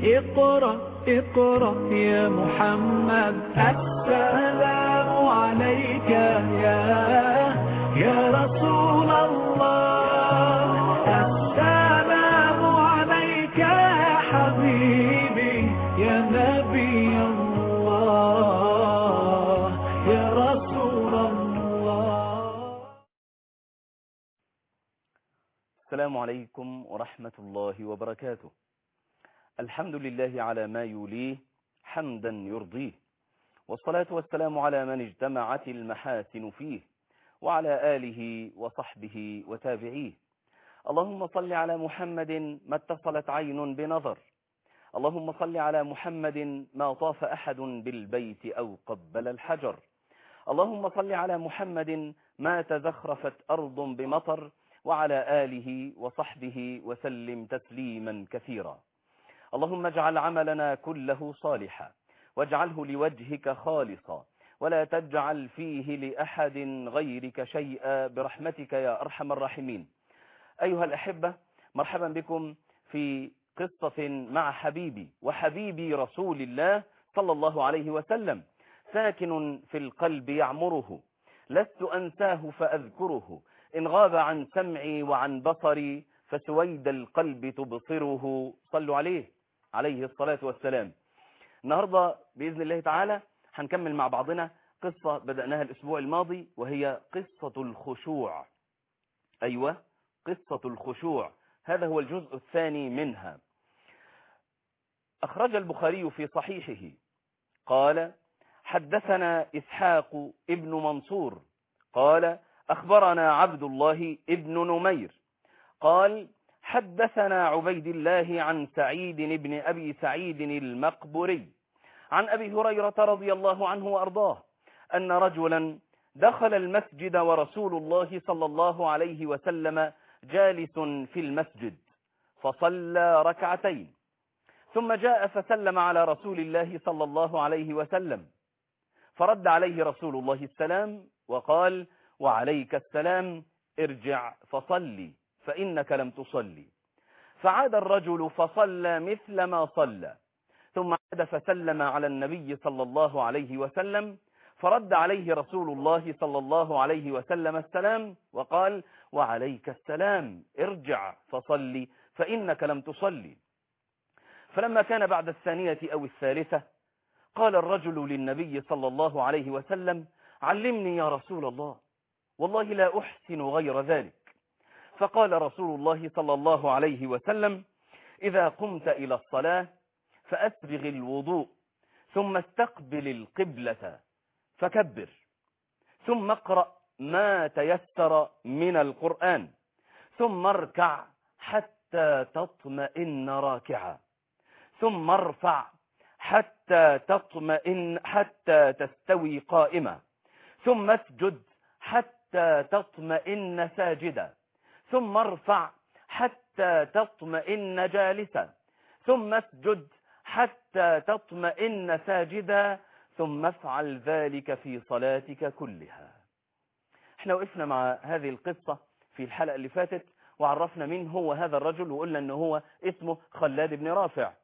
اقرأ اقرأ يا محمد السلام عليك يا يا رسول الله السلام عليك يا حبيبي يا نبي الله يا رسول الله السلام عليكم ورحمة الله وبركاته الحمد لله على ما يوليه حمدا يرضيه والصلاة والسلام على من اجتمعت المحاسن فيه وعلى آله وصحبه وتابعيه اللهم صل على محمد ما اتصلت عين بنظر اللهم صل على محمد ما طاف أحد بالبيت أو قبل الحجر اللهم صل على محمد ما تزخرفت أرض بمطر وعلى آله وصحبه وسلم تسليما كثيرا اللهم اجعل عملنا كله صالحا واجعله لوجهك خالصا ولا تجعل فيه لأحد غيرك شيئا برحمتك يا أرحم الراحمين أيها الأحبة مرحبا بكم في قصة مع حبيبي وحبيبي رسول الله صلى الله عليه وسلم ساكن في القلب يعمره لست أنساه فأذكره إن غاب عن سمعي وعن بصري فسويد القلب تبصره صلوا عليه عليه الصلاة والسلام النهاردة بإذن الله تعالى هنكمل مع بعضنا قصة بدأناها الأسبوع الماضي وهي قصة الخشوع أيوة قصة الخشوع هذا هو الجزء الثاني منها أخرج البخاري في صحيحه قال حدثنا إسحاق ابن منصور قال أخبرنا عبد الله ابن نمير قال حدثنا عبيد الله عن سعيد بن أبي سعيد المقبري عن أبي هريرة رضي الله عنه وأرضاه أن رجلا دخل المسجد ورسول الله صلى الله عليه وسلم جالس في المسجد فصلى ركعتين ثم جاء فسلم على رسول الله صلى الله عليه وسلم فرد عليه رسول الله السلام وقال وعليك السلام ارجع فصلي فإنك لم تصلي فعاد الرجل فصلى مثل ما صلى ثم عاد فسلم على النبي صلى الله عليه وسلم فرد عليه رسول الله صلى الله عليه وسلم السلام وقال وعليك السلام ارجع فصلي فإنك لم تصلي فلما كان بعد الثانية أو الثالثة قال الرجل للنبي صلى الله عليه وسلم علمني يا رسول الله والله لا أحسن غير ذلك فقال رسول الله صلى الله عليه وسلم إذا قمت إلى الصلاة فأسبغ الوضوء ثم استقبل القبلة فكبر ثم اقرأ ما تيسر من القرآن ثم اركع حتى تطمئن راكعا ثم ارفع حتى تطمئن حتى تستوي قائمة ثم اسجد حتى تطمئن ساجدا ثم ارفع حتى تطمئن جالسا ثم اسجد حتى تطمئن ساجدا ثم افعل ذلك في صلاتك كلها احنا وقفنا مع هذه القصة في الحلقة اللي فاتت وعرفنا مين هو هذا الرجل وقلنا ان هو اسمه خلاد بن رافع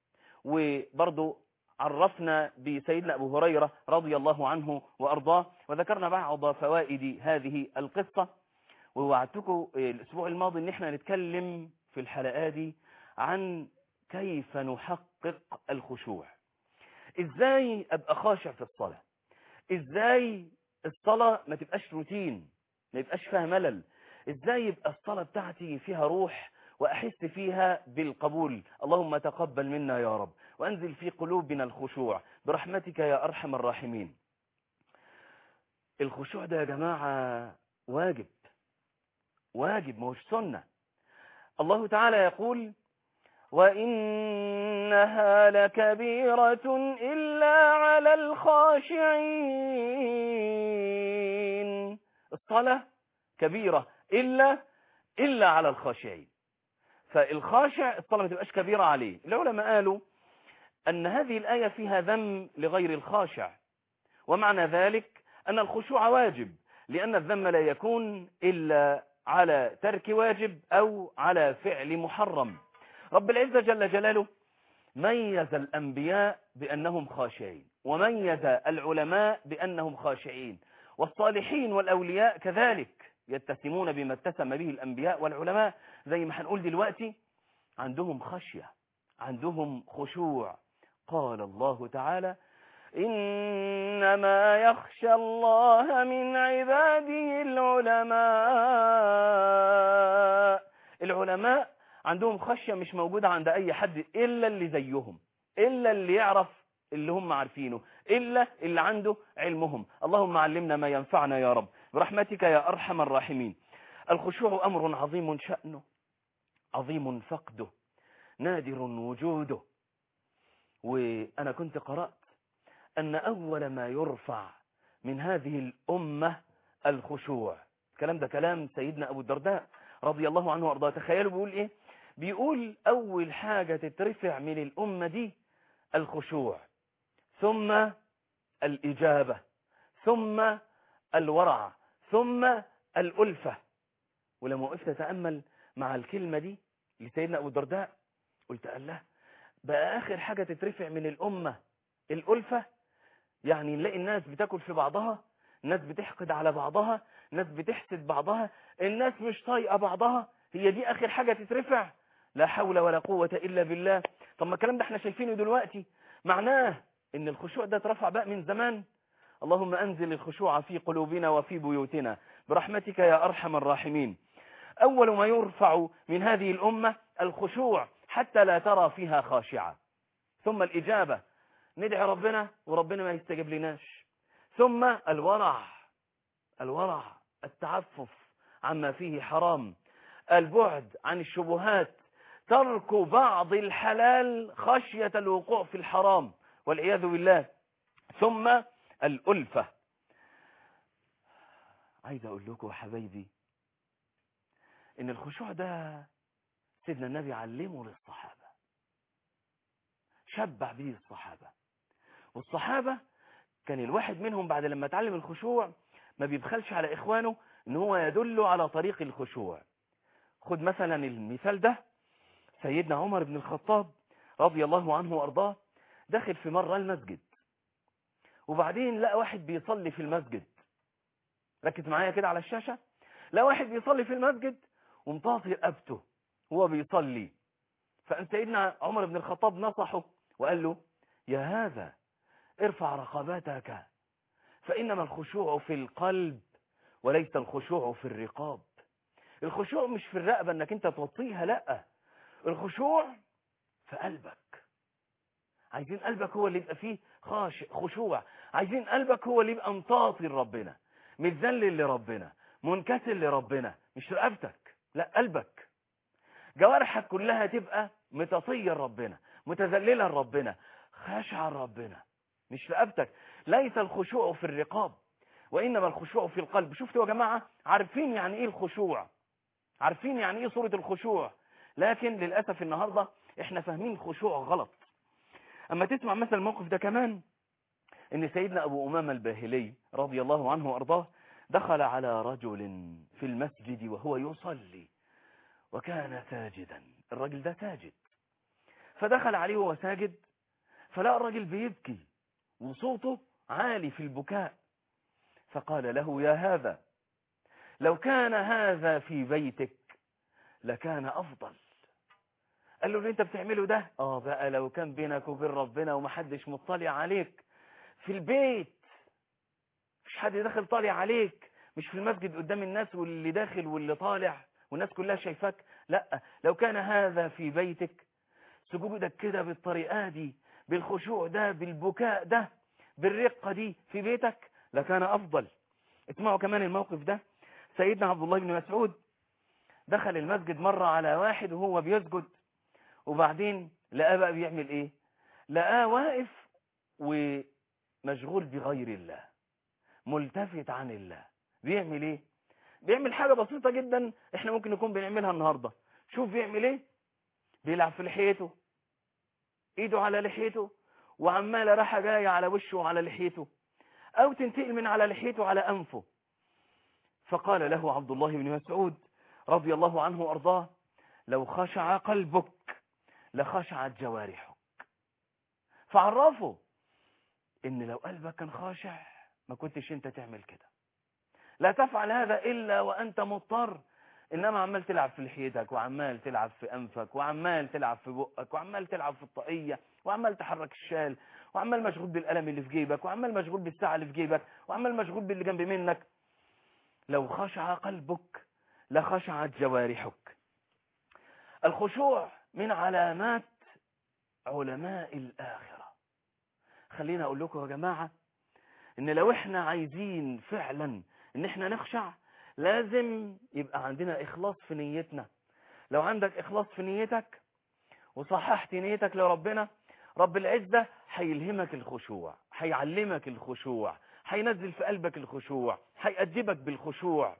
وبرضو عرفنا بسيدنا أبو هريرة رضي الله عنه وأرضاه وذكرنا بعض فوائد هذه القصة ووعدتكم الأسبوع الماضي ان احنا نتكلم في الحلقة دي عن كيف نحقق الخشوع ازاي ابقى خاشع في الصلاة ازاي الصلاة ما تبقاش روتين ما يبقاش فيها ملل ازاي يبقى الصلاة بتاعتي فيها روح وأحس فيها بالقبول اللهم تقبل منا يا رب وأنزل في قلوبنا الخشوع برحمتك يا أرحم الراحمين الخشوع ده يا جماعة واجب واجب مش سنة الله تعالى يقول وإنها لكبيرة إلا على الخاشعين الصلاة كبيرة إلا إلا على الخاشعين فالخاشع الصلاة ما تبقاش كبيرة عليه العلماء قالوا أن هذه الآية فيها ذم لغير الخاشع ومعنى ذلك أن الخشوع واجب لأن الذم لا يكون إلا على ترك واجب أو على فعل محرم رب العزة جل جلاله ميز الأنبياء بأنهم خاشعين وميز العلماء بأنهم خاشعين والصالحين والأولياء كذلك يتسمون بما اتسم به الأنبياء والعلماء زي ما هنقول دلوقتي عندهم خشية عندهم خشوع قال الله تعالى إنما يخشى الله من عباده العلماء العلماء عندهم خشية مش موجودة عند أي حد إلا اللي زيهم إلا اللي يعرف اللي هم عارفينه إلا اللي عنده علمهم اللهم علمنا ما ينفعنا يا رب برحمتك يا أرحم الراحمين الخشوع أمر عظيم شأنه عظيم فقده نادر وجوده وأنا كنت قرأت أن أول ما يرفع من هذه الأمة الخشوع الكلام ده كلام سيدنا أبو الدرداء رضي الله عنه وأرضاه تخيلوا بيقول إيه بيقول أول حاجة تترفع من الأمة دي الخشوع ثم الإجابة ثم الورع ثم الألفة ولما وقفت أتأمل مع الكلمة دي لسيدنا أبو الدرداء قلت الله بقى آخر حاجة تترفع من الأمة الألفة يعني نلاقي الناس بتاكل في بعضها الناس بتحقد على بعضها الناس بتحسد بعضها الناس مش طايقة بعضها هي دي آخر حاجة تترفع لا حول ولا قوة إلا بالله طب ما الكلام ده احنا شايفينه دلوقتي معناه ان الخشوع ده اترفع بقى من زمان اللهم أنزل الخشوع في قلوبنا وفي بيوتنا برحمتك يا أرحم الراحمين أول ما يرفع من هذه الأمة الخشوع حتى لا ترى فيها خاشعة ثم الإجابة ندعي ربنا وربنا ما يستجيب لناش ثم الورع الورع التعفف عما فيه حرام البعد عن الشبهات ترك بعض الحلال خشية الوقوع في الحرام والعياذ بالله ثم الألفة عايز أقول لكم حبايبي إن الخشوع ده سيدنا النبي علمه للصحابة شبع به الصحابة والصحابة كان الواحد منهم بعد لما اتعلم الخشوع ما بيبخلش على إخوانه إن هو يدله على طريق الخشوع خد مثلا المثال ده سيدنا عمر بن الخطاب رضي الله عنه وأرضاه داخل في مرة المسجد وبعدين لقى واحد بيصلي في المسجد ركز معايا كده على الشاشة لقى واحد بيصلي في المسجد ومطاطي رقبته وهو بيصلي فأن سيدنا عمر بن الخطاب نصحه وقال له يا هذا ارفع رقبتك فإنما الخشوع في القلب وليس الخشوع في الرقاب الخشوع مش في الرقبة انك انت توطيها لا الخشوع في قلبك عايزين قلبك هو اللي يبقى فيه خاشع خشوع عايزين قلبك هو اللي يبقى مطاطي لربنا متذلل لربنا منكسر لربنا مش رقبتك لا قلبك جوارحك كلها تبقى متطية لربنا متذللة لربنا خاشعة لربنا مش رقبتك ليس الخشوع في الرقاب وإنما الخشوع في القلب شفتوا يا جماعة عارفين يعني إيه الخشوع عارفين يعني إيه صورة الخشوع لكن للأسف النهاردة إحنا فاهمين الخشوع غلط أما تسمع مثلا الموقف ده كمان إن سيدنا أبو أمامة الباهلي رضي الله عنه وأرضاه دخل على رجل في المسجد وهو يصلي وكان ساجدا الرجل ده ساجد فدخل عليه وهو ساجد فلقى الرجل بيبكي وصوته عالي في البكاء فقال له يا هذا لو كان هذا في بيتك لكان أفضل قال له اللي انت بتعمله ده اه بقى لو كان بينك وبين ربنا ومحدش مطلع عليك في البيت مش حد داخل طالع عليك مش في المسجد قدام الناس واللي داخل واللي طالع والناس كلها شايفاك لا لو كان هذا في بيتك سجودك كده بالطريقة دي بالخشوع ده بالبكاء ده بالرقة دي في بيتك لكان أفضل اسمعوا كمان الموقف ده سيدنا عبد الله بن مسعود دخل المسجد مرة على واحد وهو بيسجد وبعدين لقاه بقى بيعمل ايه لقاه واقف ومشغول بغير الله ملتفت عن الله بيعمل ايه بيعمل حاجة بسيطة جدا احنا ممكن نكون بنعملها النهاردة شوف بيعمل ايه بيلعب في لحيته ايده على لحيته وعمالة راحة جاية على وشه وعلى لحيته او تنتقل من على لحيته على انفه فقال له عبد الله بن مسعود رضي الله عنه وارضاه لو خشع قلبك لخشعت جوارحك فعرفه ان لو قلبك كان خاشع ما كنتش انت تعمل كده لا تفعل هذا الا وانت مضطر انما عمال تلعب في لحيتك وعمال تلعب في انفك وعمال تلعب في بقك وعمال تلعب في الطاقيه وعمال تحرك الشال وعمال مشغول بالقلم اللي في جيبك وعمال مشغول بالساعه اللي في جيبك وعمال مشغول باللي جنب منك لو خشع قلبك لخشعت جوارحك الخشوع من علامات علماء الآخرة خلينا أقول لكم يا جماعة إن لو إحنا عايزين فعلا إن إحنا نخشع لازم يبقى عندنا إخلاص في نيتنا لو عندك إخلاص في نيتك وصححت نيتك لربنا رب العزة هيلهمك الخشوع هيعلمك الخشوع هينزل في قلبك الخشوع هيأدبك بالخشوع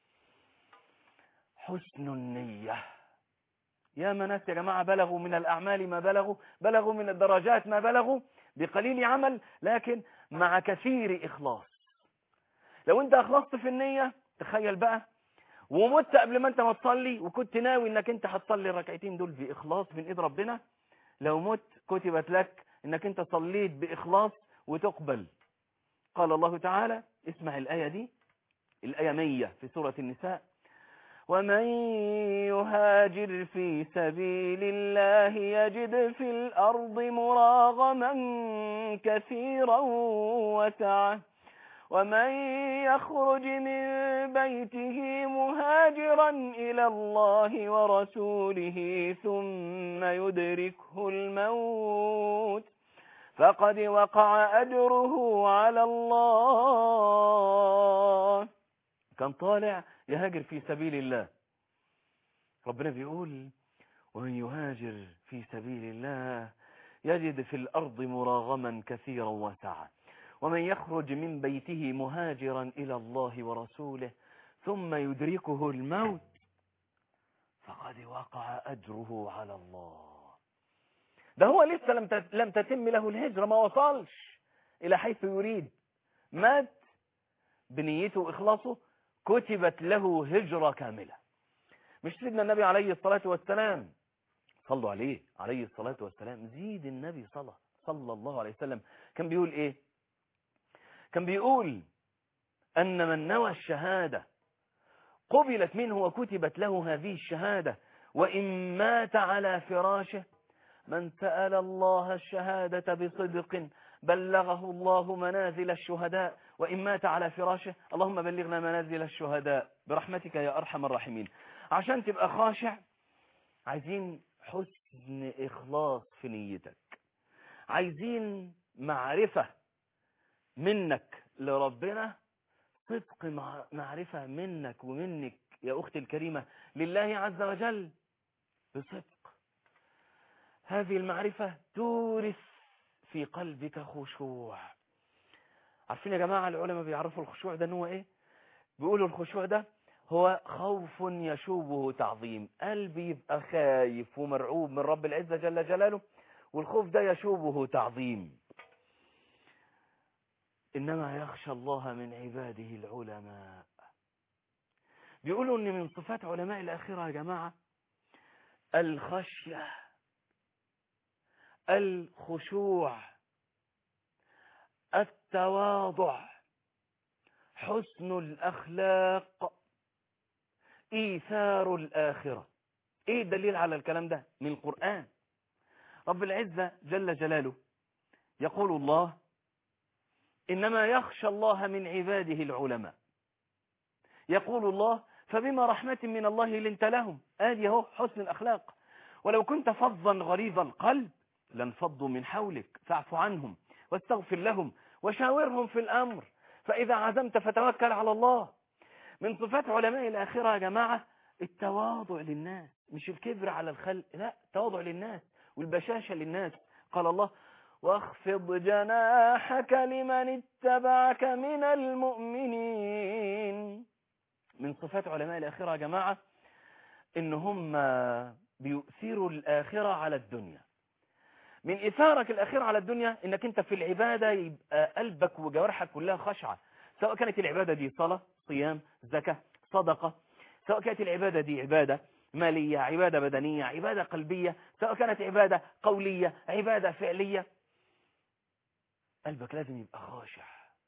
حسن النية يا ناس يا جماعة بلغوا من الأعمال ما بلغوا بلغوا من الدرجات ما بلغوا بقليل عمل لكن مع كثير إخلاص لو أنت أخلصت في النية تخيل بقى ومت قبل ما أنت ما تصلي وكنت ناوي أنك أنت هتصلي الركعتين دول بإخلاص من إيد ربنا لو مت كتبت لك أنك أنت صليت بإخلاص وتقبل قال الله تعالى اسمع الآية دي الآية 100 في سورة النساء ومن يهاجر في سبيل الله يجد في الأرض مراغما كثيرا وسعة ومن يخرج من بيته مهاجرا إلى الله ورسوله ثم يدركه الموت فقد وقع أجره على الله كان طالع يهاجر في سبيل الله ربنا بيقول ومن يهاجر في سبيل الله يجد في الأرض مراغما كثيرا واسعا ومن يخرج من بيته مهاجرا إلى الله ورسوله ثم يدركه الموت فقد وقع أجره على الله ده هو لسه لم لم تتم له الهجرة ما وصلش إلى حيث يريد مات بنيته وإخلاصه كتبت له هجرة كاملة مش سيدنا النبي عليه الصلاة والسلام صلوا عليه عليه الصلاة والسلام زيد النبي صلى صلى الله عليه وسلم كان بيقول ايه كان بيقول أن من نوى الشهادة قبلت منه وكتبت له هذه الشهادة وإن مات على فراشه من سأل الله الشهادة بصدق بلغه الله منازل الشهداء وإن مات على فراشه اللهم بلغنا منازل الشهداء برحمتك يا أرحم الراحمين عشان تبقى خاشع عايزين حسن إخلاص في نيتك عايزين معرفة منك لربنا صدق معرفة منك ومنك يا أختي الكريمة لله عز وجل بصدق هذه المعرفة تورث في قلبك خشوع عارفين يا جماعة العلماء بيعرفوا الخشوع ده ان هو ايه بيقولوا الخشوع ده هو خوف يشوبه تعظيم قلبي يبقى خايف ومرعوب من رب العزة جل جلاله والخوف ده يشوبه تعظيم إنما يخشى الله من عباده العلماء بيقولوا ان من صفات علماء الآخرة يا جماعة الخشية الخشوع التواضع حسن الأخلاق إيثار الآخرة إيه الدليل على الكلام ده من القرآن رب العزة جل جلاله يقول الله إنما يخشى الله من عباده العلماء يقول الله فبما رحمة من الله لنت لهم آدي هو حسن الأخلاق ولو كنت فظا غليظ القلب لانفضوا من حولك فاعف عنهم واستغفر لهم وشاورهم في الأمر فإذا عزمت فتوكل على الله من صفات علماء الآخرة يا جماعة التواضع للناس مش الكبر على الخلق لا التواضع للناس والبشاشة للناس قال الله واخفض جناحك لمن اتبعك من المؤمنين من صفات علماء الآخرة يا جماعة إن هم بيؤثروا الآخرة على الدنيا من إثارك الأخير على الدنيا إنك أنت في العبادة يبقى قلبك وجوارحك كلها خشعة سواء كانت العبادة دي صلاة صيام زكاة صدقة سواء كانت العبادة دي عبادة مالية عبادة بدنية عبادة قلبية سواء كانت عبادة قولية عبادة فعلية قلبك لازم يبقى خاشع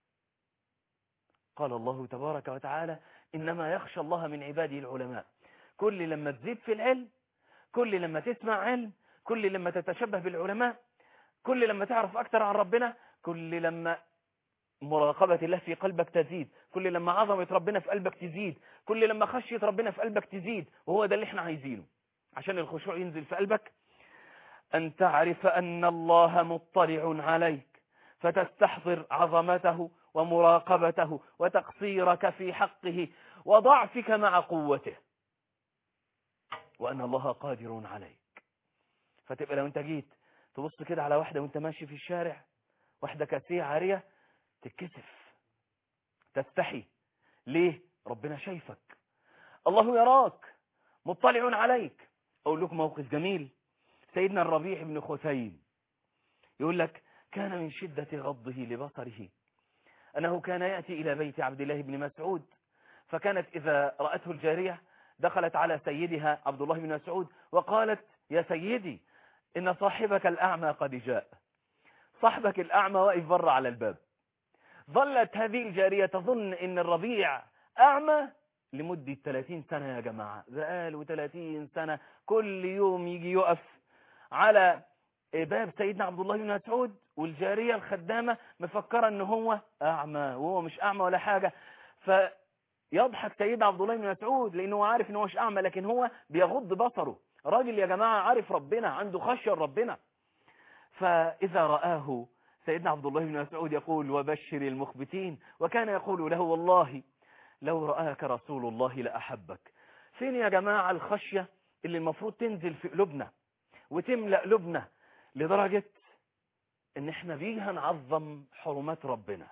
قال الله تبارك وتعالى إنما يخشى الله من عباده العلماء كل لما تزيد في العلم كل لما تسمع علم كل لما تتشبه بالعلماء كل لما تعرف أكثر عن ربنا كل لما مراقبة الله في قلبك تزيد كل لما عظمة ربنا في قلبك تزيد كل لما خشية ربنا في قلبك تزيد وهو ده اللي احنا عايزينه عشان الخشوع ينزل في قلبك أن تعرف أن الله مطلع عليك فتستحضر عظمته ومراقبته وتقصيرك في حقه وضعفك مع قوته وأن الله قادر عليك فتبقى لو انت جيت تبص كده على واحدة وانت ماشي في الشارع واحدة كاسية عارية تتكسف تستحي ليه ربنا شايفك الله يراك مطلع عليك اقول لكم موقف جميل سيدنا الربيع بن خثيم يقول لك كان من شدة غضه لبصره أنه كان يأتي إلى بيت عبد الله بن مسعود فكانت إذا رأته الجارية دخلت على سيدها عبد الله بن مسعود وقالت يا سيدي إن صاحبك الأعمى قد جاء صاحبك الأعمى واقف بره على الباب ظلت هذه الجارية تظن إن الربيع أعمى لمدة 30 سنة يا جماعة بقاله 30 سنة كل يوم يجي يقف على باب سيدنا عبد الله بن مسعود والجارية الخدامة مفكرة ان هو اعمى وهو مش اعمى ولا حاجة فيضحك سيدنا عبد الله بن مسعود لانه عارف ان هو مش اعمى لكن هو بيغض بصره راجل يا جماعة عارف ربنا عنده خشية ربنا فاذا رآه سيدنا عبد الله بن مسعود يقول وبشر المخبتين وكان يقول له والله لو رآك رسول الله لأحبك فين يا جماعة الخشية اللي المفروض تنزل في قلوبنا وتملأ قلوبنا لدرجة ان احنا بيها نعظم حرمات ربنا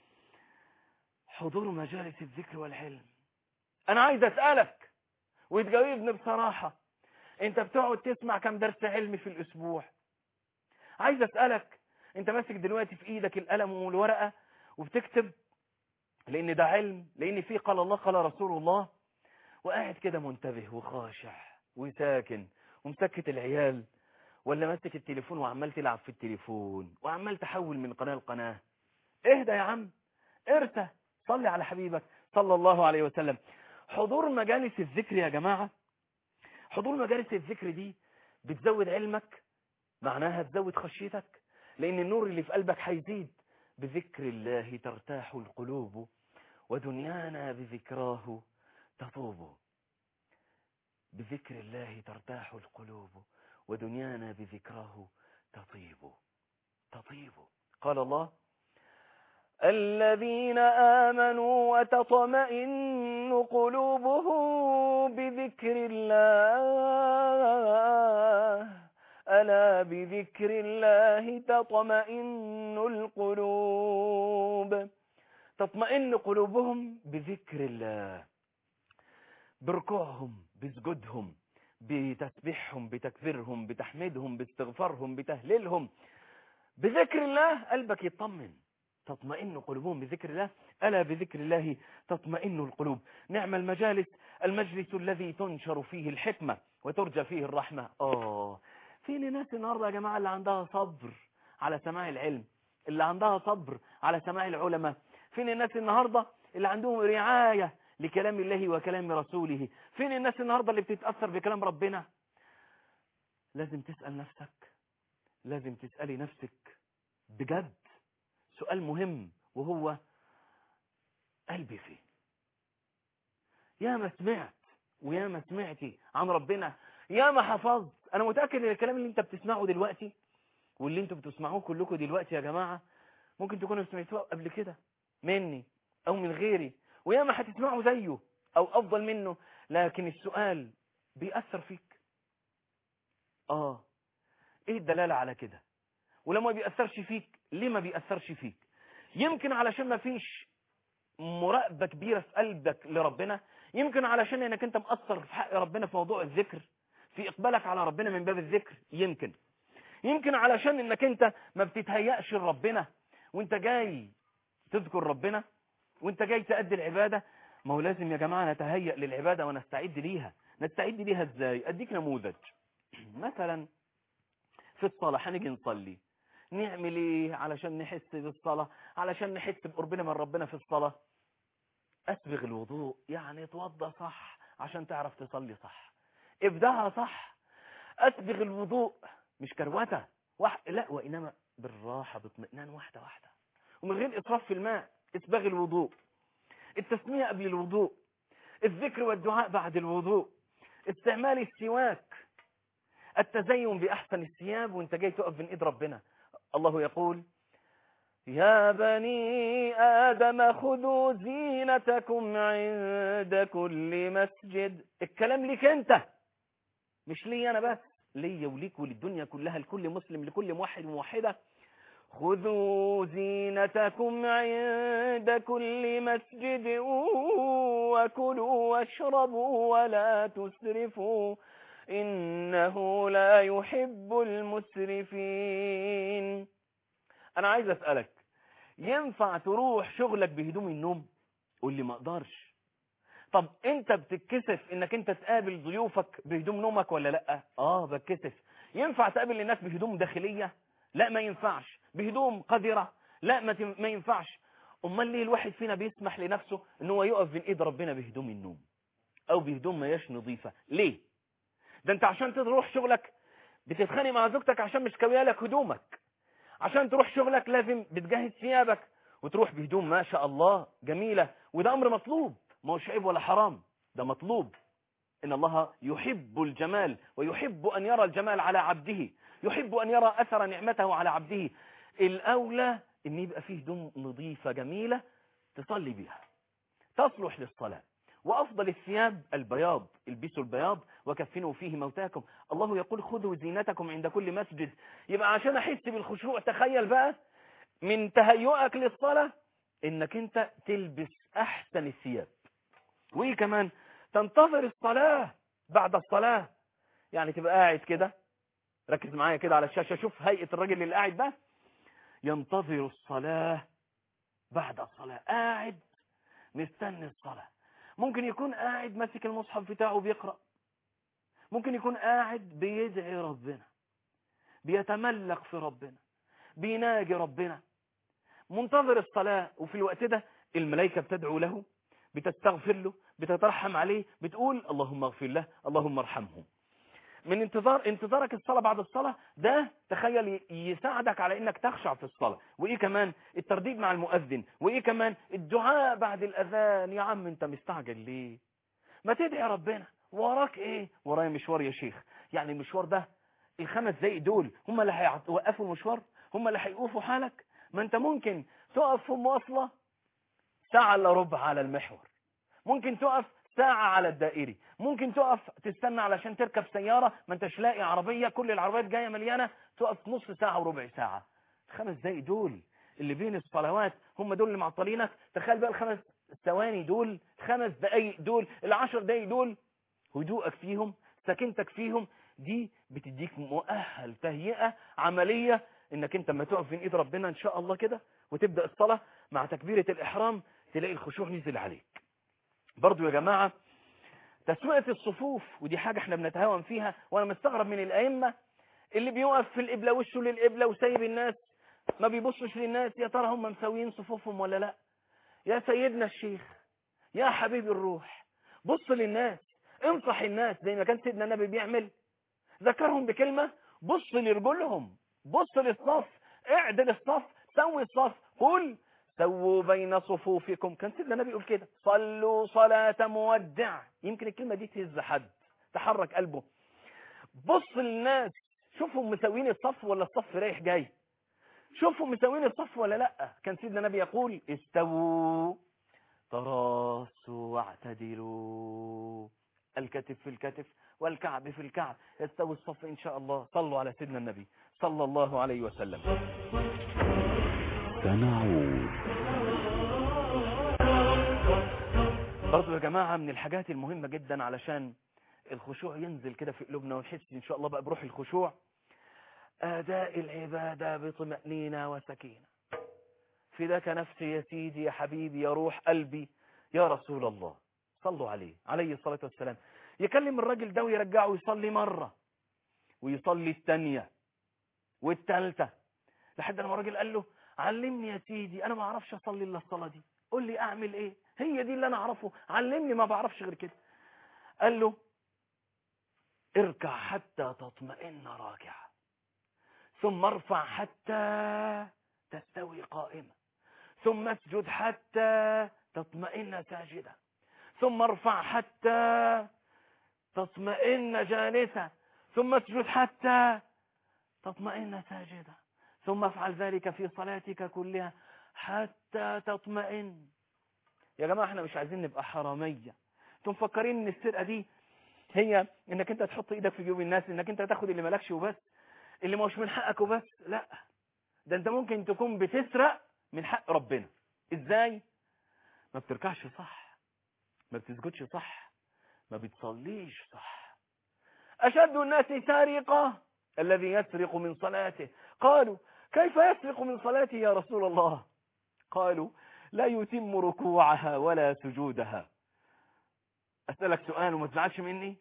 حضور مجالس الذكر والعلم انا عايز اسألك وتجاوبني بصراحة انت بتقعد تسمع كم درس علمي في الاسبوع عايز اسألك انت ماسك دلوقتي في ايدك القلم والورقة وبتكتب لان ده علم لان فيه قال الله قال رسول الله وقاعد كده منتبه وخاشع وساكن ومسكت العيال ولا ماسك التليفون وعمال تلعب في التليفون وعمال تحول من قناة لقناة اهدى يا عم ارتى صلي على حبيبك صلى الله عليه وسلم حضور مجالس الذكر يا جماعة حضور مجالس الذكر دي بتزود علمك معناها تزود خشيتك لان النور اللي في قلبك هيزيد بذكر الله ترتاح القلوب ودنيانا بذكراه تطوب بذكر الله ترتاح القلوب ودنيانا بذكراه تطيب تطيب قال الله الذين آمنوا وتطمئن قلوبهم بذكر الله ألا بذكر الله تطمئن القلوب تطمئن قلوبهم بذكر الله بركوعهم بسجودهم بتسبيحهم بتكبيرهم بتحميدهم باستغفارهم بتهليلهم بذكر الله قلبك يطمن تطمئن قلوبهم بذكر الله ألا بذكر الله تطمئن القلوب نعم المجالس المجلس الذي تنشر فيه الحكمة وترجى فيه الرحمة آه فين ناس النهاردة يا جماعة اللي عندها صبر على سماع العلم اللي عندها صبر على سماع العلماء فين الناس النهاردة اللي عندهم رعاية لكلام الله وكلام رسوله فين الناس النهاردة اللي بتتأثر بكلام ربنا لازم تسأل نفسك لازم تسألي نفسك بجد سؤال مهم وهو قلبي فين يا ما سمعت ويا ما سمعتي عن ربنا يا ما حفظت انا متأكد ان الكلام اللي انت بتسمعه دلوقتي واللي انتوا بتسمعوه كلكم دلوقتي يا جماعة ممكن تكونوا سمعتوه قبل كده مني او من غيري ويا ما هتسمعوا زيه او افضل منه لكن السؤال بيأثر فيك اه ايه الدلالة على كده ولما ما بيأثرش فيك ليه ما بيأثرش فيك يمكن علشان ما فيش مراقبة كبيرة في قلبك لربنا يمكن علشان انك انت مقصر في حق ربنا في موضوع الذكر في اقبالك على ربنا من باب الذكر يمكن يمكن علشان انك انت ما بتتهيأش لربنا وانت جاي تذكر ربنا وانت جاي تأدي العبادة ما هو لازم يا جماعة نتهيأ للعبادة ونستعد ليها نستعد ليها ازاي اديك نموذج مثلا في الصلاة هنيجي نصلي نعمل ايه علشان نحس بالصلاة علشان نحس بقربنا من ربنا في الصلاة اسبغ الوضوء يعني اتوضى صح عشان تعرف تصلي صح ابدأها صح اسبغ الوضوء مش كروته واحد لا وانما بالراحة باطمئنان واحدة واحدة ومن غير اسراف في الماء اسبغ الوضوء التسمية قبل الوضوء الذكر والدعاء بعد الوضوء استعمال السواك التزين بأحسن الثياب وانت جاي تقف بين ايد ربنا الله يقول يا بني آدم خذوا زينتكم عند كل مسجد الكلام ليك انت مش لي انا بس ليا وليك وللدنيا كلها لكل مسلم لكل موحد وموحدة خذوا زينتكم عند كل مسجد وكلوا واشربوا ولا تسرفوا إنه لا يحب المسرفين أنا عايز أسألك ينفع تروح شغلك بهدوم النوم قول لي ما اقدرش طب انت بتتكسف انك انت تقابل ضيوفك بهدوم نومك ولا لا اه بتكسف ينفع تقابل الناس بهدوم داخلية لا ما ينفعش بهدوم قذرة لا ما, تم... ما ينفعش امال ليه الواحد فينا بيسمح لنفسه ان هو يقف بين ايد ربنا بهدوم النوم او بهدوم ما يش نظيفة ليه ده انت عشان تروح شغلك بتتخانق مع زوجتك عشان مش كويه لك هدومك عشان تروح شغلك لازم بتجهز ثيابك وتروح بهدوم ما شاء الله جميلة وده امر مطلوب ما هوش عيب ولا حرام ده مطلوب ان الله يحب الجمال ويحب ان يرى الجمال على عبده يحب ان يرى اثر نعمته على عبده الاولى ان يبقى فيه هدوم نظيفة جميلة تصلي بيها تصلح للصلاة وأفضل الثياب البياض البسوا البياض وكفنوا فيه موتاكم الله يقول خذوا زينتكم عند كل مسجد يبقى عشان أحس بالخشوع تخيل بقى من تهيئك للصلاة إنك أنت تلبس أحسن الثياب وإيه كمان تنتظر الصلاة بعد الصلاة يعني تبقى قاعد كده ركز معايا كده على الشاشة شوف هيئة الراجل اللي قاعد ده ينتظر الصلاة بعد الصلاة قاعد مستني الصلاة ممكن يكون قاعد ماسك المصحف بتاعه بيقرأ ممكن يكون قاعد بيدعي ربنا بيتملق في ربنا بيناجي ربنا منتظر الصلاة وفي الوقت ده الملائكة بتدعو له بتستغفر له بتترحم عليه بتقول اللهم اغفر له اللهم ارحمه من انتظار انتظارك الصلاة بعد الصلاة ده تخيل يساعدك على انك تخشع في الصلاة وايه كمان الترديد مع المؤذن وايه كمان الدعاء بعد الاذان يا عم انت مستعجل ليه ما تدعي ربنا وراك ايه ورايا مشوار يا شيخ يعني المشوار ده الخمس دقايق دول هم اللي هيوقفوا المشوار هم اللي هيوقفوا حالك ما انت ممكن تقف في مواصلة ساعة الا ربع على المحور ممكن تقف ساعة على الدائري ممكن تقف تستنى علشان تركب سيارة ما انتش لاقي عربية كل العربيات جاية مليانة تقف نص ساعة وربع ساعة الخمس دقايق دول اللي بين الصلوات هم دول اللي معطلينك تخيل بقى الخمس ثواني دول خمس دقايق دول العشر دقايق دول هدوءك فيهم سكنتك فيهم دي بتديك مؤهل تهيئة عملية انك انت لما تقف بين ايد ربنا ان شاء الله كده وتبدأ الصلاة مع تكبيرة الاحرام تلاقي الخشوع نزل عليك برضو يا جماعة تسوية الصفوف ودي حاجة احنا بنتهاون فيها وانا مستغرب من الائمة اللي بيقف في القبلة وشه للقبلة وسايب الناس ما بيبصش للناس يا ترى هم مساويين صفوفهم ولا لا يا سيدنا الشيخ يا حبيب الروح بص للناس انصح الناس زي ما كان سيدنا النبي بيعمل ذكرهم بكلمة بص لرجلهم بص للصف اعدل الصف سوي الصف قل سووا بين صفوفكم كان سيدنا النبي يقول كده صلوا صلاة مودع يمكن الكلمة دي تهز حد تحرك قلبه بص للناس شوفهم مسوين الصف ولا الصف رايح جاي شوفهم مسوين الصف ولا لا كان سيدنا النبي يقول استووا تراصوا واعتدلوا الكتف في الكتف والكعب في الكعب يستوي الصف إن شاء الله صلوا على سيدنا النبي صلى الله عليه وسلم سنعود برضو يا جماعة من الحاجات المهمة جدا علشان الخشوع ينزل كده في قلوبنا ونحس إن شاء الله بقى بروح الخشوع أداء العبادة بطمأنينة وسكينة فداك نفسي يا سيدي يا حبيبي يا روح قلبي يا رسول الله صلوا عليه عليه الصلاة والسلام يكلم الراجل ده ويرجعه يصلي مرة ويصلي الثانية والثالثة لحد لما الراجل قال له علمني يا سيدي انا ما اعرفش اصلي الا الصلاه دي قول لي اعمل ايه هي دي اللي انا اعرفه علمني ما بعرفش غير كده قال له اركع حتى تطمئن راكعا ثم ارفع حتى تستوي قائمة ثم اسجد حتى تطمئن ساجدا ثم ارفع حتى تطمئن جالسا ثم اسجد حتى تطمئن ساجدا ثم افعل ذلك في صلاتك كلها حتى تطمئن يا جماعة احنا مش عايزين نبقى حرامية انتم مفكرين ان السرقة دي هي انك انت تحط ايدك في جيوب الناس انك انت تاخد اللي مالكش وبس اللي مش من حقك وبس لا ده انت ممكن تكون بتسرق من حق ربنا ازاي ما بتركعش صح ما بتسجدش صح ما بتصليش صح اشد الناس سرقة الذي يسرق من صلاته قالوا كيف يسرق من صلاته يا رسول الله قالوا لا يتم ركوعها ولا سجودها أسألك سؤال وما تزعلش مني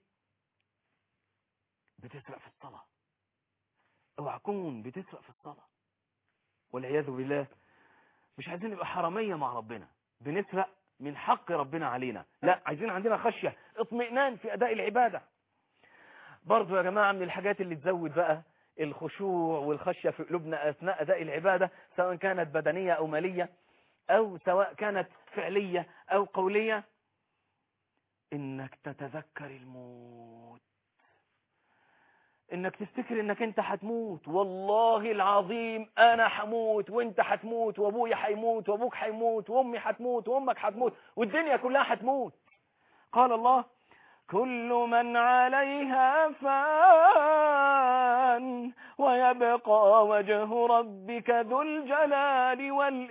بتسرق في الصلاة اوعى تكون بتسرق في الصلاة والعياذ بالله مش عايزين نبقى حرامية مع ربنا بنسرق من حق ربنا علينا لا عايزين عندنا خشية اطمئنان في أداء العبادة برضو يا جماعة من الحاجات اللي تزود بقى الخشوع والخشية في قلوبنا أثناء أداء العبادة سواء كانت بدنية أو مالية أو سواء كانت فعلية أو قولية إنك تتذكر الموت إنك تفتكر إنك أنت هتموت والله العظيم أنا هموت وأنت هتموت وأبويا هيموت وأبوك هيموت وأمي هتموت وأمك هتموت والدنيا كلها هتموت قال الله كل من عليها فان ويبقى وجه ربك ذو الجلال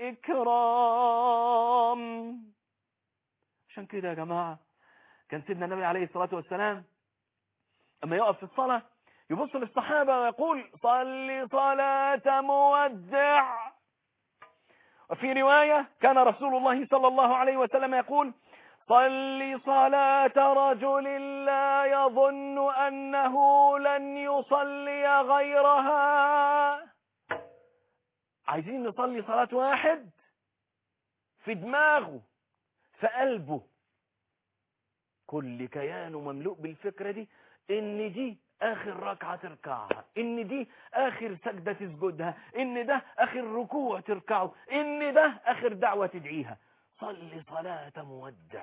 والإكرام عشان كده يا جماعة كان سيدنا النبي عليه الصلاة والسلام أما يقف في الصلاة يبص للصحابة ويقول صل صلاة مودع وفي رواية كان رسول الله صلى الله عليه وسلم يقول صل صلاة رجل لا يظن أنه لن يصلي غيرها عايزين نصلي صلاة واحد في دماغه في قلبه كل كيانه مملوء بالفكرة دي ان دي اخر ركعة تركعها ان دي اخر سجدة تسجدها ان ده اخر ركوع تركعه ان ده اخر دعوة تدعيها صل صلاة مودع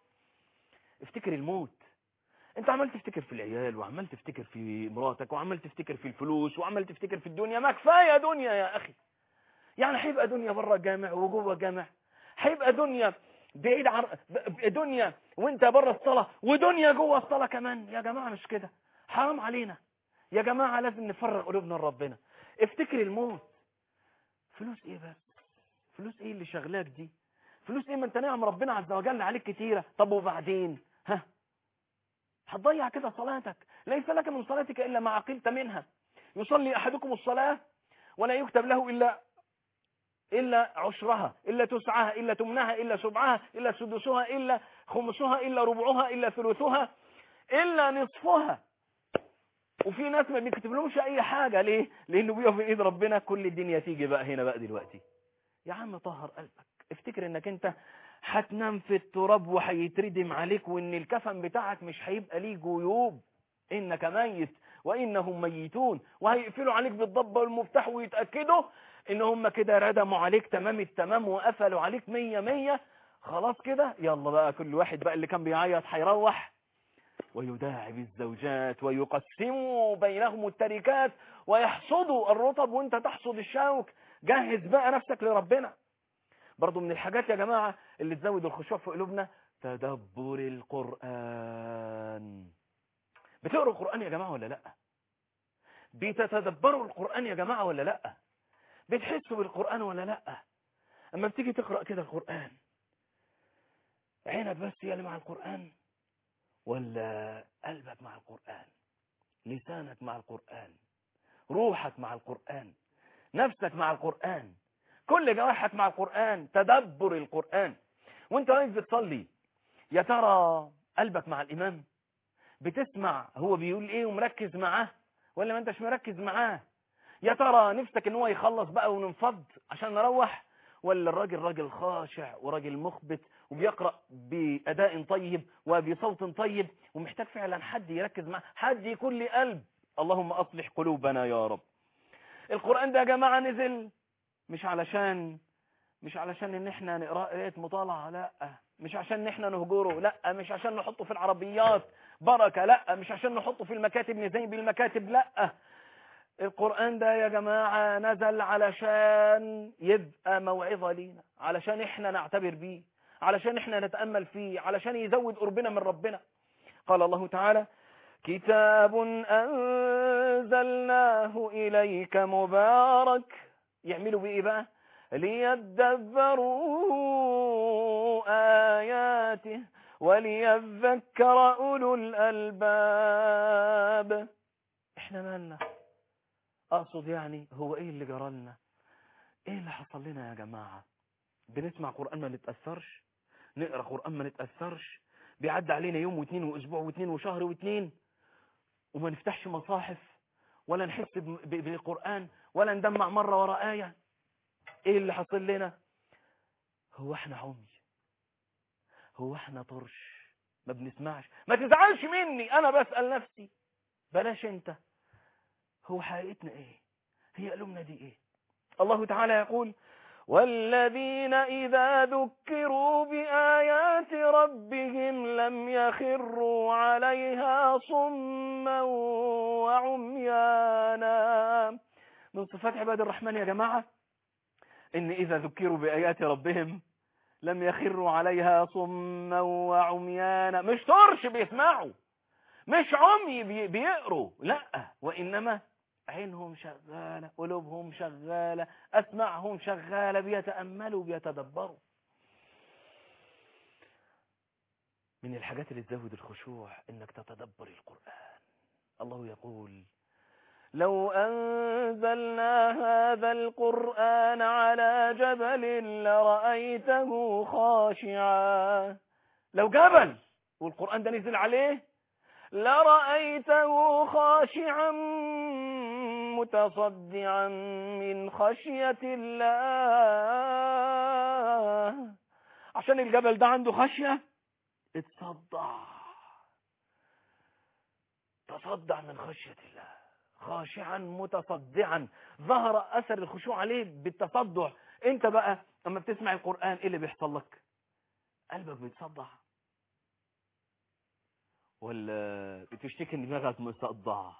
افتكر الموت انت عمال تفتكر في العيال وعمال تفتكر في مراتك وعمال تفتكر في الفلوس وعمال تفتكر في الدنيا ما كفاية دنيا يا اخي يعني هيبقى دنيا بره الجامع وجوه الجامع هيبقى دنيا بعيد عن دنيا وانت بره الصلاة ودنيا جوه الصلاة كمان يا جماعة مش كده حرام علينا يا جماعة لازم نفرغ قلوبنا لربنا افتكر الموت فلوس ايه بس فلوس ايه اللي شغلاك دي فلوس ايه ما انت نعم ربنا عز وجل عليك كتيرة طب وبعدين ها هتضيع كده صلاتك ليس لك من صلاتك الا ما عقلت منها يصلي احدكم الصلاة ولا يكتب له الا إلا عشرها إلا تسعها إلا تمنها إلا سبعها إلا سدسها إلا خمسها إلا ربعها إلا ثلثها إلا نصفها وفي ناس ما بيكتبلهمش أي حاجة ليه؟ لأنه بيقف في إيد ربنا كل الدنيا تيجي بقى هنا بقى دلوقتي يا عم طهر قلبك افتكر انك انت هتنام في التراب وهيتردم عليك وان الكفن بتاعك مش هيبقى ليه جيوب انك ميت وانهم ميتون وهيقفلوا عليك بالضبه والمفتاح ويتاكدوا ان هم كده ردموا عليك تمام التمام وقفلوا عليك مية مية خلاص كده يلا بقى كل واحد بقى اللي كان بيعيط هيروح ويداعب الزوجات ويقسموا بينهم التركات ويحصدوا الرطب وانت تحصد الشوك جهز بقى نفسك لربنا برضو من الحاجات يا جماعة اللي تزود الخشوع في قلوبنا تدبر القرآن بتقروا القرآن يا جماعة ولا لا بتتدبروا القرآن يا جماعة ولا لا بتحسوا بالقرآن ولا لا اما بتيجي تقرأ كده القرآن عينك بس هي اللي مع القرآن ولا قلبك مع القرآن لسانك مع القرآن روحك مع القرآن نفسك مع القرآن كل جوارحك مع القرآن تدبر القرآن وانت واقف بتصلي يا ترى قلبك مع الإمام بتسمع هو بيقول ايه ومركز معاه ولا ما انتش مركز معاه يا ترى نفسك ان هو يخلص بقى وننفض عشان نروح ولا الراجل راجل خاشع وراجل مخبت وبيقرأ بأداء طيب وبصوت طيب ومحتاج فعلا حد يركز معه حد يكون لي قلب اللهم أصلح قلوبنا يا رب القرآن ده يا جماعة نزل مش علشان مش علشان ان احنا نقرأ قراءة مطالعة لا مش عشان ان احنا نهجره لا مش عشان نحطه في العربيات بركة لا مش عشان نحطه في المكاتب نزين بالمكاتب لا القرآن ده يا جماعة نزل علشان يبقى موعظة لينا علشان احنا نعتبر بيه علشان احنا نتأمل فيه علشان يزود قربنا من ربنا قال الله تعالى كتاب أنزلناه إليك مبارك يعملوا بإيه بقى ليدبروا آياته وليذكر أولو الألباب احنا مالنا اقصد يعني هو ايه اللي جرالنا ايه اللي حصل لنا يا جماعة بنسمع قرآن ما نتأثرش نقرأ قرآن ما نتأثرش بيعدي علينا يوم واثنين واسبوع واثنين وشهر واثنين وما نفتحش مصاحف ولا نحس بالقرآن ولا ندمع مرة وراء آية ايه اللي حصل لنا هو احنا عمي هو احنا طرش ما بنسمعش ما تزعلش مني انا بسأل نفسي بلاش انت هو حقيقتنا ايه هي قلوبنا دي ايه الله تعالى يقول والذين إذا ذكروا بآيات ربهم لم يخروا عليها صما وعميانا من صفات عباد الرحمن يا جماعة إن إذا ذكروا بآيات ربهم لم يخروا عليها صما وعميانا مش طرش بيسمعوا مش عمي بيقروا لا وإنما عينهم شغالة قلوبهم شغالة أسمعهم شغالة بيتأملوا بيتدبروا من الحاجات اللي تزود الخشوع انك تتدبر القرآن الله يقول لو أنزلنا هذا القرآن على جبل لرأيته خاشعا لو جبل والقرآن ده نزل عليه لرأيته خاشعا متصدعا من خشية الله عشان الجبل ده عنده خشية اتصدع تصدع من خشية الله خاشعا متصدعا ظهر أثر الخشوع عليه بالتصدع انت بقى اما بتسمع القرآن ايه اللي بيحصل لك قلبك بيتصدع ولا بتشتكي ان دماغك مصدعه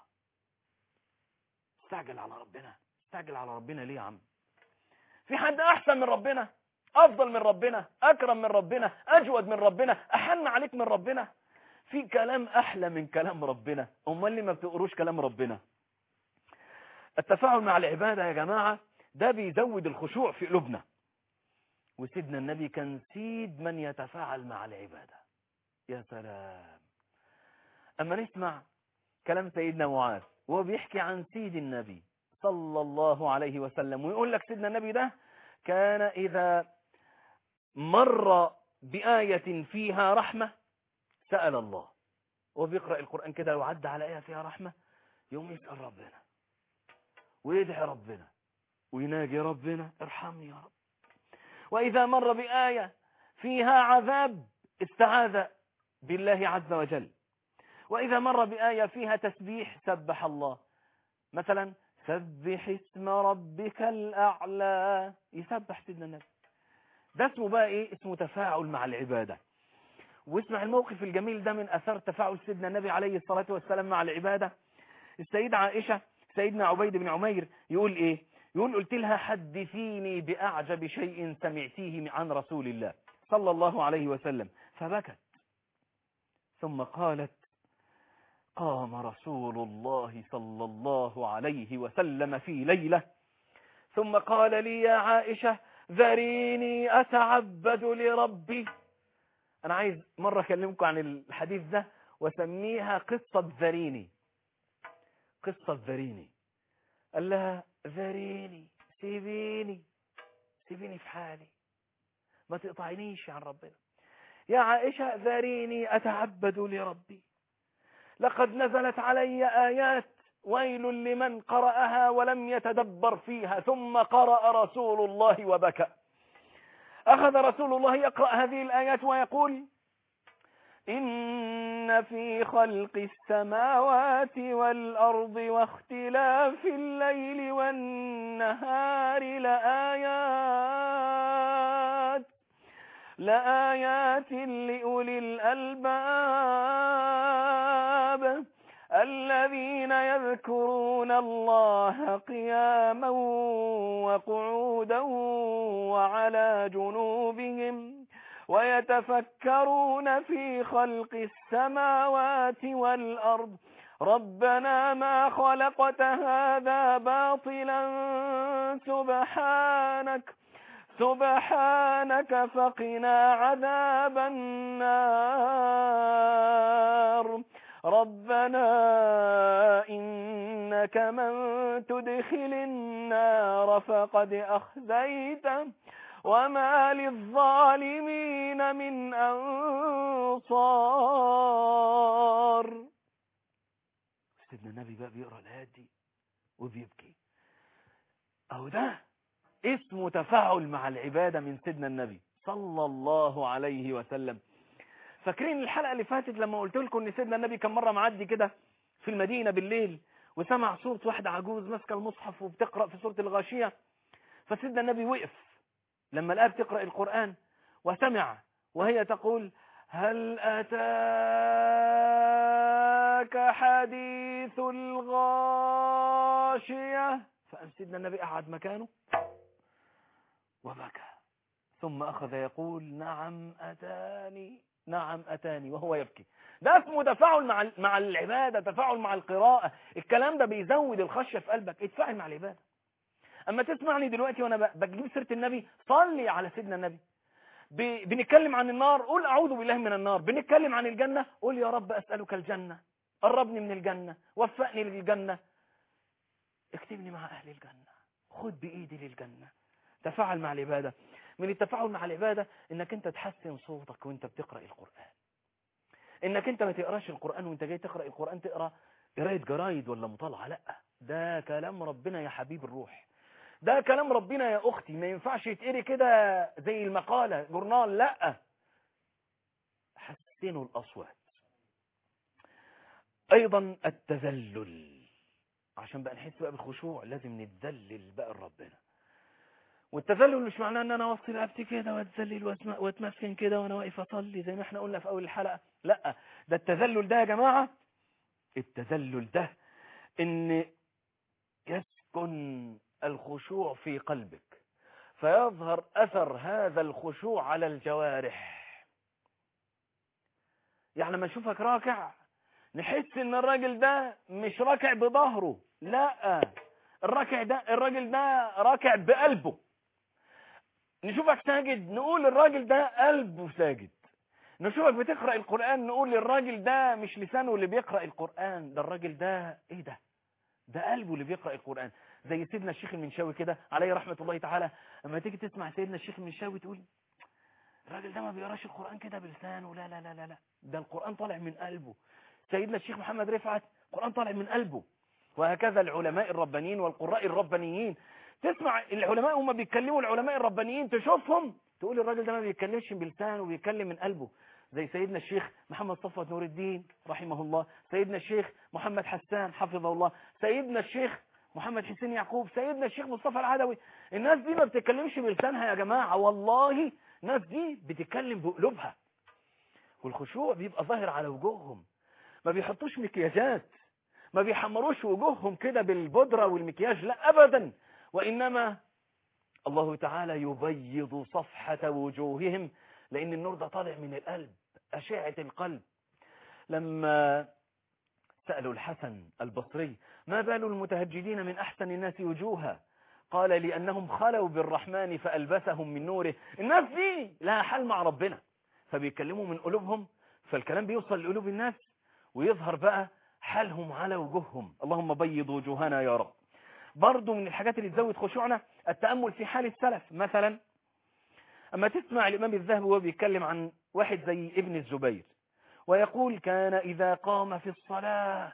استعجل على ربنا استعجل على ربنا ليه يا عم في حد احسن من ربنا افضل من ربنا اكرم من ربنا اجود من ربنا احن عليك من ربنا في كلام احلى من كلام ربنا امال ليه ما بتقروش كلام ربنا التفاعل مع العبادة يا جماعة ده بيزود الخشوع في قلوبنا وسيدنا النبي كان سيد من يتفاعل مع العبادة يا سلام اما نسمع كلام سيدنا معاذ وهو بيحكي عن سيد النبي صلى الله عليه وسلم ويقول لك سيدنا النبي ده كان إذا مر بآية فيها رحمة سأل الله وبيقرأ القرآن كده وعد على آية فيها رحمة يوم يسأل ربنا ويدعي ربنا ويناجي ربنا ارحمني يا رب وإذا مر بآية فيها عذاب استعاذ بالله عز وجل وإذا مر بآية فيها تسبيح سبح الله مثلا سبح اسم ربك الأعلى يسبح سيدنا النبي ده اسمه بقى ايه اسمه تفاعل مع العبادة واسمع الموقف الجميل ده من أثار تفاعل سيدنا النبي عليه الصلاة والسلام مع العبادة السيدة عائشة سيدنا عبيد بن عمير يقول ايه يقول قلت لها حدثيني بأعجب شيء سمعتيه عن رسول الله صلى الله عليه وسلم فبكت ثم قالت قام رسول الله صلى الله عليه وسلم في ليلة ثم قال لي يا عائشة ذريني أتعبد لربي أنا عايز مرة أكلمكم عن الحديث ده وسميها قصة ذريني قصة ذريني قال لها ذريني سيبيني سيبيني في حالي ما تقطعنيش عن ربنا يا عائشة ذريني أتعبد لربي لقد نزلت علي آيات ويل لمن قرأها ولم يتدبر فيها ثم قرأ رسول الله وبكى أخذ رسول الله يقرأ هذه الآيات ويقول إن في خلق السماوات والأرض واختلاف الليل والنهار لآيات لآيات لأولي الألباب الذين يذكرون الله قياما وقعودا وعلى جنوبهم ويتفكرون في خلق السماوات والأرض ربنا ما خلقت هذا باطلا سبحانك سبحانك فقنا عذاب النار ربنا إنك من تدخل النار فقد أخزيته وما للظالمين من أنصار سيدنا النبي بقى بيقرأ الآيات دي وبيبكي أو ده اسمه تفاعل مع العبادة من سيدنا النبي صلى الله عليه وسلم فاكرين الحلقة اللي فاتت لما قلت لكم ان سيدنا النبي كان مرة معدي كده في المدينة بالليل وسمع صوت واحدة عجوز ماسكة المصحف وبتقرأ في سورة الغاشية فسيدنا النبي وقف لما لقاها بتقرأ القرآن وسمع وهي تقول هل أتاك حديث الغاشية فقام سيدنا النبي قعد مكانه وبكى ثم أخذ يقول نعم أتاني نعم أتاني وهو يبكي ده اسمه تفاعل مع مع العبادة تفاعل مع القراءة الكلام ده بيزود الخشية في قلبك اتفاعل مع العبادة أما تسمعني دلوقتي وأنا بجيب سيرة النبي صلي على سيدنا النبي ب... بنتكلم عن النار قول أعوذ بالله من النار بنتكلم عن الجنة قول يا رب أسألك الجنة قربني من الجنة وفقني للجنة اكتبني مع أهل الجنة خد بإيدي للجنة تفاعل مع العبادة من التفاعل مع العبادة انك انت تحسن صوتك وانت بتقرأ القرآن انك انت ما تقراش القرآن وانت جاي تقرأ القرآن تقرأ قراية جرايد ولا مطالعة لا ده كلام ربنا يا حبيب الروح ده كلام ربنا يا اختي ما ينفعش يتقري كده زي المقالة جورنال لا حسنوا الاصوات ايضا التذلل عشان بقى نحس بقى بالخشوع لازم نتذلل بقى لربنا والتذلل مش معناه ان انا اوصي رقبتي كده واتذلل واتمسكن كده وانا واقف اصلي زي ما احنا قلنا في اول الحلقه لا ده التذلل ده يا جماعه التذلل ده ان يسكن الخشوع في قلبك فيظهر اثر هذا الخشوع على الجوارح يعني لما نشوفك راكع نحس ان الراجل ده مش راكع بظهره لا الراكع ده الراجل ده راكع بقلبه نشوفك ساجد نقول الراجل ده قلبه ساجد نشوفك بتقرأ القرآن نقول الراجل ده مش لسانه اللي بيقرأ القرآن ده الراجل ده ايه ده ده قلبه اللي بيقرأ القرآن زي سيدنا الشيخ المنشاوي كده عليه رحمة الله تعالى اما تيجي تسمع سيدنا الشيخ المنشاوي تقول الراجل ده ما بيقراش القرآن كده بلسانه لا لا لا لا لا ده القرآن طالع من قلبه سيدنا الشيخ محمد رفعت القرآن طالع من قلبه وهكذا العلماء الربانيين والقراء الربانيين تسمع العلماء هم بيتكلموا العلماء الربانيين تشوفهم تقول الراجل ده ما بيتكلمش بلسانه وبيتكلم من قلبه زي سيدنا الشيخ محمد صفوت نور الدين رحمه الله سيدنا الشيخ محمد حسان حفظه الله سيدنا الشيخ محمد حسين يعقوب سيدنا الشيخ مصطفى العدوي الناس دي ما بتتكلمش بلسانها يا جماعة والله الناس دي بتتكلم بقلوبها والخشوع بيبقى ظاهر على وجوههم ما بيحطوش مكياجات ما بيحمروش وجوههم كده بالبودرة والمكياج لا أبدا وإنما الله تعالى يبيض صفحة وجوههم لأن النور ده طالع من القلب أشعة القلب لما سألوا الحسن البصري ما بال المتهجدين من أحسن الناس وجوها قال لأنهم خلوا بالرحمن فألبسهم من نوره الناس دي لها حل مع ربنا فبيتكلموا من قلوبهم فالكلام بيوصل لقلوب الناس ويظهر بقى حالهم على وجوههم اللهم بيض وجوهنا يا رب برضو من الحاجات اللي تزود خشوعنا التأمل في حال السلف مثلا أما تسمع الإمام الذهبي وهو بيتكلم عن واحد زي ابن الزبير ويقول كان إذا قام في الصلاة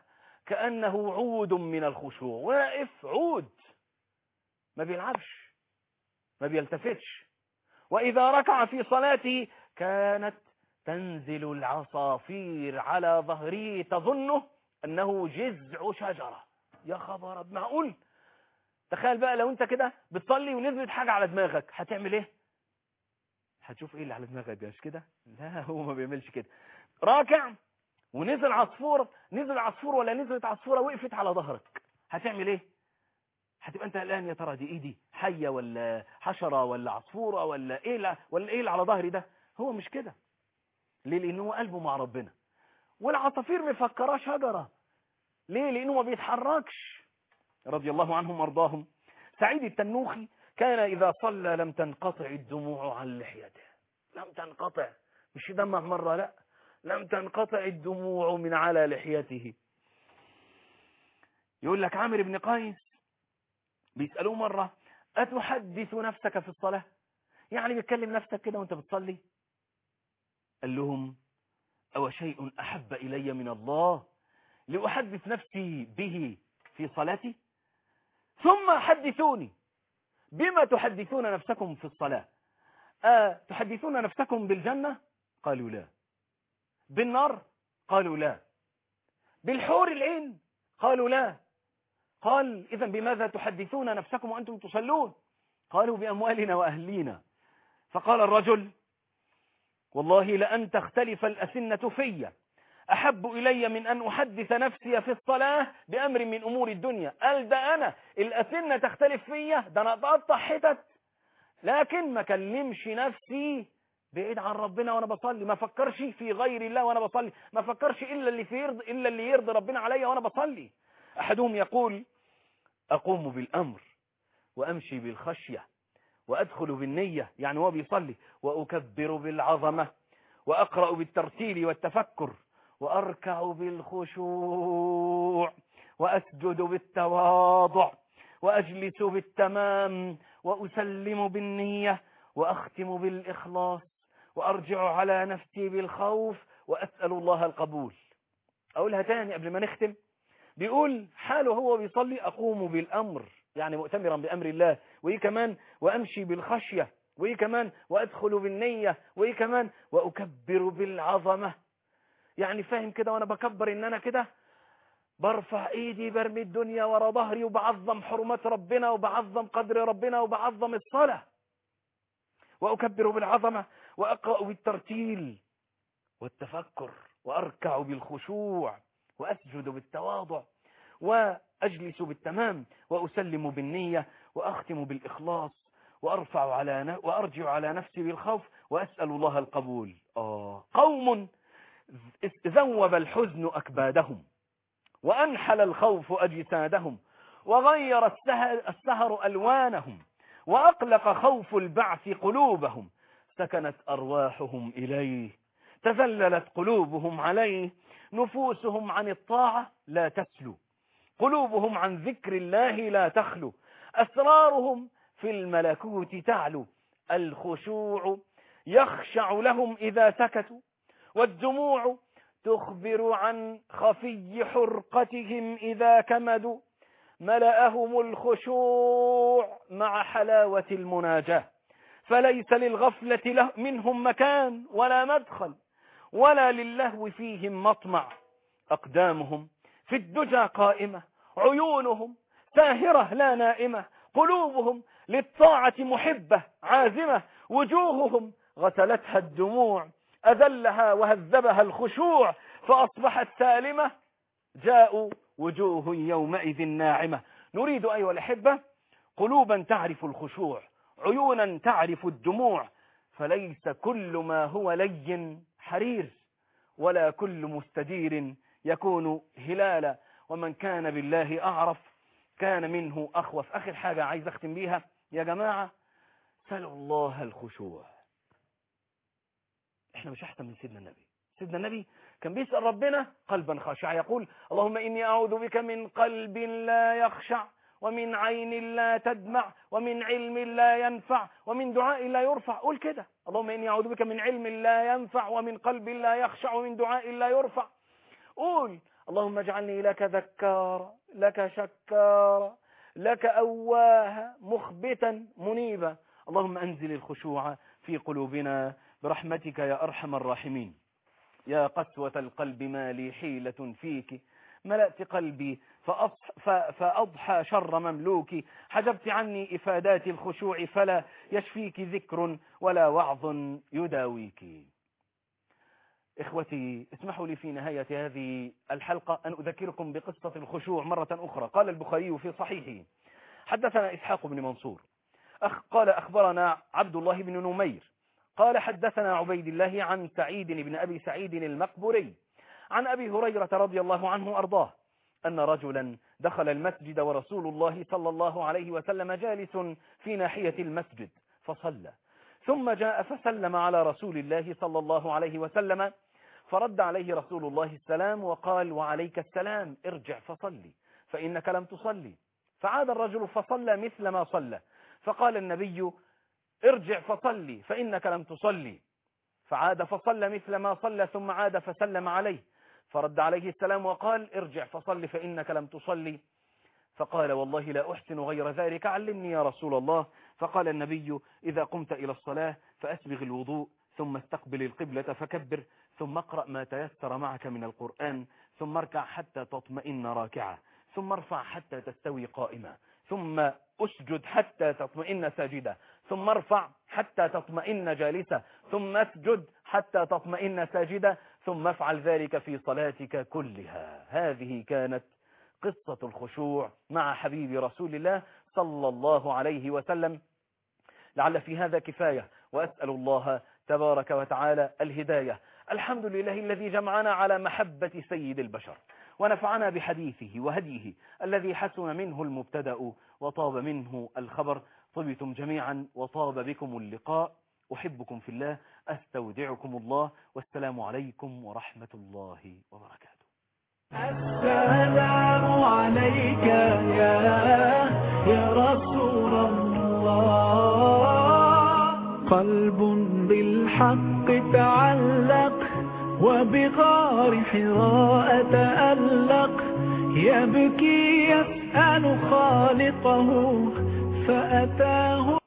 كأنه عود من الخشوع واقف عود ما بيلعبش ما بيلتفتش وإذا ركع في صلاته كانت تنزل العصافير على ظهره تظنه أنه جذع شجرة يا خبر معقول تخيل بقى لو انت كده بتصلي ونزلت حاجة على دماغك هتعمل ايه هتشوف ايه اللي على دماغك مش كده لا هو ما بيعملش كده راكع ونزل عصفور نزل عصفور ولا نزلت عصفورة وقفت على ظهرك هتعمل ايه هتبقى انت الان يا ترى دي ايه دي حية ولا حشرة ولا عصفورة ولا ايه لا ولا ايه اللي على ظهري ده هو مش كده ليه لان هو قلبه مع ربنا والعصافير مفكراه شجرة ليه لانه ما بيتحركش رضي الله عنهم وارضاهم سعيد التنوخي كان اذا صلى لم تنقطع الدموع عن لحيته لم تنقطع مش دمع مرة لا لم تنقطع الدموع من على لحيته يقول لك عامر بن قيس بيسألوه مرة أتحدث نفسك في الصلاة يعني بتكلم نفسك كده وانت بتصلي قال لهم أو شيء أحب إلي من الله لأحدث نفسي به في صلاتي ثم حدثوني بما تحدثون نفسكم في الصلاة أه تحدثون نفسكم بالجنة قالوا لا بالنار قالوا لا بالحور العين قالوا لا قال إذا بماذا تحدثون نفسكم وأنتم تصلون قالوا بأموالنا وأهلينا فقال الرجل والله لأن تختلف الأسنة في أحب إلي من أن أحدث نفسي في الصلاة بأمر من أمور الدنيا قال ده أنا الأسنة تختلف فيا ده أنا أتقطع حتت لكن ما كلمش نفسي بعيد عن ربنا وانا بصلي ما فكرش في غير الله وانا بصلي ما فكرش الا اللي في يرضي الا اللي يرضي ربنا عليا وانا بصلي احدهم يقول اقوم بالامر وامشي بالخشيه وادخل بالنيه يعني هو بيصلي واكبر بالعظمه واقرا بالترتيل والتفكر واركع بالخشوع واسجد بالتواضع واجلس بالتمام واسلم بالنيه واختم بالاخلاص وارجع على نفسي بالخوف واسال الله القبول اقولها تاني قبل ما نختم بيقول حاله هو بيصلي اقوم بالامر يعني مؤتمرا بامر الله وايه كمان وامشي بالخشيه وايه كمان وادخل بالنيه وايه كمان واكبر بالعظمه يعني فاهم كده وانا بكبر ان انا كده برفع ايدي برمي الدنيا ورا ظهري وبعظم حرمات ربنا وبعظم قدر ربنا وبعظم الصلاه وأكبر بالعظمة وأقرأ بالترتيل والتفكر وأركع بالخشوع وأسجد بالتواضع وأجلس بالتمام وأسلم بالنية وأختم بالإخلاص وأرفع على ن... وأرجع على نفسي بالخوف وأسأل الله القبول آه قوم ذوب الحزن أكبادهم وأنحل الخوف أجسادهم وغير السهر, السهر ألوانهم وأقلق خوف البعث قلوبهم سكنت أرواحهم إليه تذللت قلوبهم عليه نفوسهم عن الطاعة لا تسلو قلوبهم عن ذكر الله لا تخلو أسرارهم في الملكوت تعلو الخشوع يخشع لهم إذا سكتوا والدموع تخبر عن خفي حرقتهم إذا كمدوا ملأهم الخشوع مع حلاوة المناجاة فليس للغفلة له منهم مكان ولا مدخل ولا للهو فيهم مطمع أقدامهم في الدجى قائمة عيونهم ساهرة لا نائمة قلوبهم للطاعة محبة عازمة وجوههم غسلتها الدموع أذلها وهذبها الخشوع فأصبحت سالمة جاءوا وجوه يومئذ ناعمة نريد أيها الأحبة قلوبا تعرف الخشوع عيونا تعرف الدموع فليس كل ما هو لين حرير ولا كل مستدير يكون هلالا ومن كان بالله أعرف كان منه أخوف آخر حاجة عايز أختم بيها يا جماعة سلوا الله الخشوع احنا مش أحسن من سيدنا النبي سيدنا النبي كان بيسأل ربنا قلبا خاشعا يقول اللهم إني أعوذ بك من قلب لا يخشع ومن عين لا تدمع ومن علم لا ينفع ومن دعاء لا يرفع قول كده اللهم إني أعوذ بك من علم لا ينفع ومن قلب لا يخشع ومن دعاء لا يرفع قول اللهم اجعلني لك ذكارا لك شكارا لك أواها مخبتا منيبا اللهم أنزل الخشوع في قلوبنا برحمتك يا أرحم الراحمين يا قسوة القلب ما لي حيلة فيك ملأت قلبي فأصح فأضحى شر مملوك حجبت عني إفادات الخشوع فلا يشفيك ذكر ولا وعظ يداويك إخوتي اسمحوا لي في نهاية هذه الحلقة أن أذكركم بقصة الخشوع مرة أخرى قال البخاري في صحيحه حدثنا إسحاق بن منصور أخ قال أخبرنا عبد الله بن نمير قال حدثنا عبيد الله عن سعيد بن أبي سعيد المقبري عن أبي هريرة رضي الله عنه أرضاه أن رجلا دخل المسجد ورسول الله صلى الله عليه وسلم جالس في ناحية المسجد فصلى ثم جاء فسلم على رسول الله صلى الله عليه وسلم فرد عليه رسول الله السلام وقال وعليك السلام ارجع فصلي فإنك لم تصلي فعاد الرجل فصلى مثل ما صلى فقال النبي ارجع فصلي فإنك لم تصلي فعاد فصلى مثل ما صلى ثم عاد فسلم عليه فرد عليه السلام وقال ارجع فصلي فإنك لم تصلي فقال والله لا أحسن غير ذلك علمني يا رسول الله فقال النبي إذا قمت إلى الصلاة فأسبغ الوضوء ثم استقبل القبلة فكبر ثم اقرأ ما تيسر معك من القرآن ثم اركع حتى تطمئن راكعة ثم ارفع حتى تستوي قائمة ثم اسجد حتى تطمئن ساجدة ثم ارفع حتى تطمئن جالسة ثم اسجد حتى تطمئن ساجدة ثم افعل ذلك في صلاتك كلها هذه كانت قصة الخشوع مع حبيب رسول الله صلى الله عليه وسلم لعل في هذا كفاية وأسأل الله تبارك وتعالى الهداية الحمد لله الذي جمعنا على محبة سيد البشر ونفعنا بحديثه وهديه الذي حسن منه المبتدأ وطاب منه الخبر طبتم جميعا وطاب بكم اللقاء أحبكم في الله أستودعكم الله والسلام عليكم ورحمة الله وبركاته السلام عليك يا يا رسول الله قلب بالحق تعلق وبغار حراء تألق يبكي يسأل خالقه فأتاه